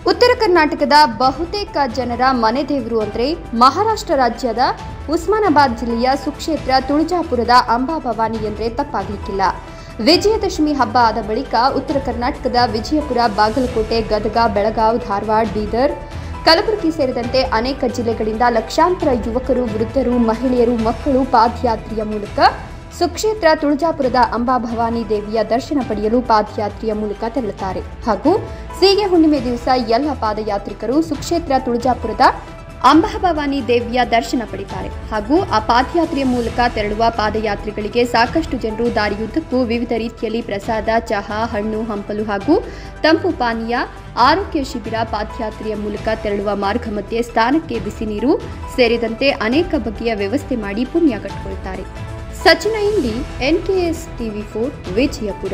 ಉತ್ತರ ಕರ್ನಾಟಕದ ಬಹುತೇಕ ಜನರ ಮನೆ ದೇವರು ಅಂದರೆ ಮಹಾರಾಷ್ಟ್ರ ರಾಜ್ಯದ ಉಸ್ಮಾನಾಬಾದ್ ಜಿಲ್ಲೆಯ ಸುಕ್ಷೇತ್ರ ತುಳಜಾಪುರದ ಅಂಬಾಭವಾನಿ ಎಂದರೆ ತಪ್ಪಾಗಲಿಕ್ಕಿಲ್ಲ ವಿಜಯದಶಮಿ ಹಬ್ಬ ಆದ ಬಳಿಕ ಉತ್ತರ ಕರ್ನಾಟಕದ ವಿಜಯಪುರ ಬಾಗಲಕೋಟೆ ಗದಗ ಬೆಳಗಾವಿ ಧಾರವಾಡ ಬೀದರ್ ಕಲಬುರಗಿ ಸೇರಿದಂತೆ ಅನೇಕ ಜಿಲ್ಲೆಗಳಿಂದ ಲಕ್ಷಾಂತರ ಯುವಕರು ವೃದ್ಧರು ಮಹಿಳೆಯರು ಮಕ್ಕಳು ಪಾದಯಾತ್ರೆಯ ಮೂಲಕ ಸುಕ್ಷೇತ್ರ ತುಳಜಾಪುರದ ಅಂಬಾಭವಾನಿ ದೇವಿಯ ದರ್ಶನ ಪಡೆಯಲು ಪಾದಯಾತ್ರೆಯ ಮೂಲಕ ತೆರಳುತ್ತಾರೆ ಹಾಗೂ ಸೀಗೆ ಹುಣ್ಣಿಮೆ ದಿವಸ ಎಲ್ಲ ಪಾದಯಾತ್ರಿಕರು ಸುಕ್ಷೇತ್ರ ತುಳಜಾಪುರದ ಅಂಬಾಭವಾನಿ ದೇವಿಯ ದರ್ಶನ ಪಡಿತಾರೆ ಹಾಗೂ ಆ ಪಾದಯಾತ್ರೆಯ ಮೂಲಕ ತೆರಳುವ ಪಾದಯಾತ್ರಿಗಳಿಗೆ ಸಾಕಷ್ಟು ಜನರು ದಾರಿಯುದ್ದಕ್ಕೂ ವಿವಿಧ ರೀತಿಯಲ್ಲಿ ಪ್ರಸಾದ ಚಹಾ ಹಣ್ಣು ಹಂಪಲು ಹಾಗೂ ತಂಪು ಪಾನೀಯ ಆರೋಗ್ಯ ಶಿಬಿರ ಪಾದಯಾತ್ರೆಯ ಮೂಲಕ ತೆರಳುವ ಮಾರ್ಗ ಮಧ್ಯೆ ಸ್ಥಾನಕ್ಕೆ ಬಿಸಿ ನೀರು ಸೇರಿದಂತೆ ಅನೇಕ ಬಗೆಯ ವ್ಯವಸ್ಥೆ ಮಾಡಿ ಪುಣ್ಯ ಕಟ್ಟಿಕೊಳ್ತಾರೆ Sachin Indi NKS TV four Vijayapura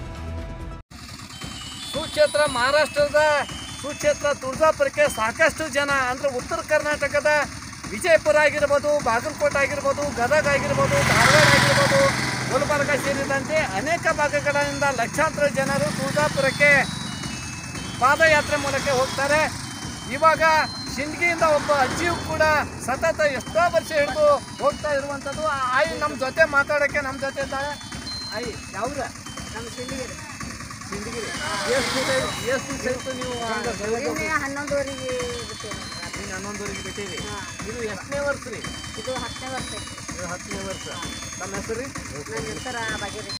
ಸುಕ್ಷೇತ್ರ ಮಹಾರಾಷ್ಟ್ರದ ಸುಕ್ಷೇತ್ರ ತುಳಜಾಪುರಕ್ಕೆ ಸಾಕಷ್ಟು ಜನ ಅಂದರೆ ಉತ್ತರ ಕರ್ನಾಟಕದ ವಿಜಯಪುರ ಆಗಿರ್ಬೋದು ಬಾಗಲಕೋಟೆ ಆಗಿರ್ಬೋದು ಗದಗ ಆಗಿರ್ಬೋದು ಧಾರವಾಡ ಆಗಿರ್ಬೋದು ಗುಲ್ಬರ್ಗ ಸೇರಿದಂತೆ ಅನೇಕ ಭಾಗಗಳಿಂದ ಲಕ್ಷಾಂತರ ಜನರು ತುಳಜಾಪುರಕ್ಕೆ ಪಾದಯಾತ್ರೆ ಮೂಲಕ ಹೋಗ್ತಾರೆ ಇವಾಗ ಶಿಂದಗಿಯಿಂದ ಒಬ್ಬ ಅಜ್ಜಿಯು ಕೂಡ ಸತತ ಎಷ್ಟೋ ವರ್ಷ ಹಿಡಿದು ಹೋಗ್ತಾ ಇರುವಂಥದ್ದು ಆ ಆಯಿ ನಮ್ಮ ಜೊತೆ ಮಾತಾಡೋಕ್ಕೆ ನಮ್ಮ ಜೊತೆ ಇದ್ದಾಳೆ ಆಯಿ ಯಾವ್ರ ನಮ್ಮ ಸಿಂಡಿಗಿರಿ ಸಿಂದಗಿರಿ ಎಷ್ಟು ದಿವಸ ಎಷ್ಟು ದಿವಸ ಇತ್ತು ನೀವು ಹಂಗ ಬೆಳಗ್ಗೆ ನಿನ್ನೆ ಹನ್ನೊಂದುವರೆಗೆ ಬಿಟ್ಟೇವೆ ನೀನು ಹನ್ನೊಂದುವರೆಗೆ ಬಿಟ್ಟಿರಿ ಇದು ಎಷ್ಟನೇ ವರ್ಷ ರೀ ಇದು ಹತ್ತನೇ ವರ್ಷ ಐತಿ ಇದು ಹತ್ತನೇ ವರ್ಷ ತಮ್ಮ ಹೆಸರು ರೀ ನನ್ನ ಹೆಸರ ಭಾಗ್ಯರೇಖೆ